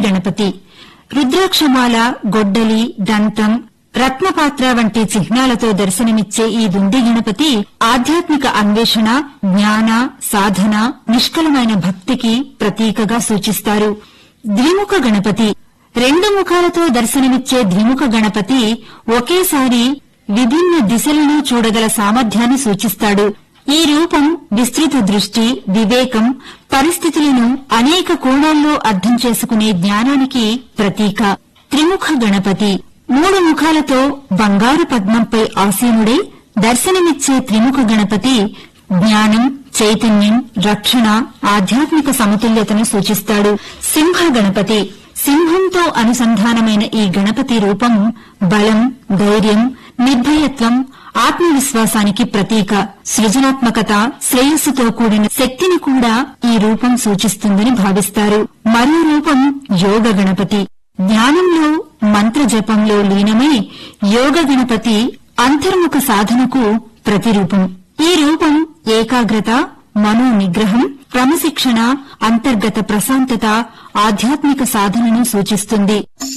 గణపతి రుద్రాక్షమాల గొడ్డలి దంతం రత్నపాత్ర వంటి చిహ్నాలతో దర్శనమిచ్చే ఈ దుండి గణపతి ఆధ్యాత్మిక అన్వేషణ జ్ఞాన సాధన నిష్కలమైన భక్తికి ప్రతీకగా సూచిస్తారు ద్విముఖ గణపతి రెండు ముఖాలతో దర్శనమిచ్చే ద్విముఖ గణపతి ఒకేసారి విభిన్న దిశలను చూడగల సామర్థ్యాన్ని సూచిస్తాడు ఈ రూపం విస్తృత దృష్టి వివేకం పరిస్థితులను అనేక కోణాల్లో అర్థం చేసుకునే జ్ఞానానికి ప్రతీక త్రిముఖ గణపతి మూడు ముఖాలతో బంగారు పద్మంపై ఆసీనుడై దర్శనమిచ్చే త్రిముఖ గణపతి జ్ఞానం చైతన్యం రక్షణ ఆధ్యాత్మిక సమతుల్యతను సూచిస్తాడు సింహ గణపతి సింహంతో అనుసంధానమైన ఈ గణపతి రూపం బలం ధైర్యం నిర్భయత్వం ఆత్మవిశ్వాసానికి ప్రతీక సృజనాత్మకత శ్రేయస్సుతో కూడిన శక్తిని కూడా ఈ రూపం సూచిస్తుందని భావిస్తారు మరో రూపం యోగ గణపతి జ్ఞానంలో మంత్ర జపంలో లీనమై యోగ గణపతి అంతర్ముఖ సాధనకు ప్రతిరూపం ఈ రూపం ఏకాగ్రత మనో నిగ్రహం క్రమశిక్షణ అంతర్గత ప్రశాంతత ఆధ్యాత్మిక సాధనను సూచిస్తుంది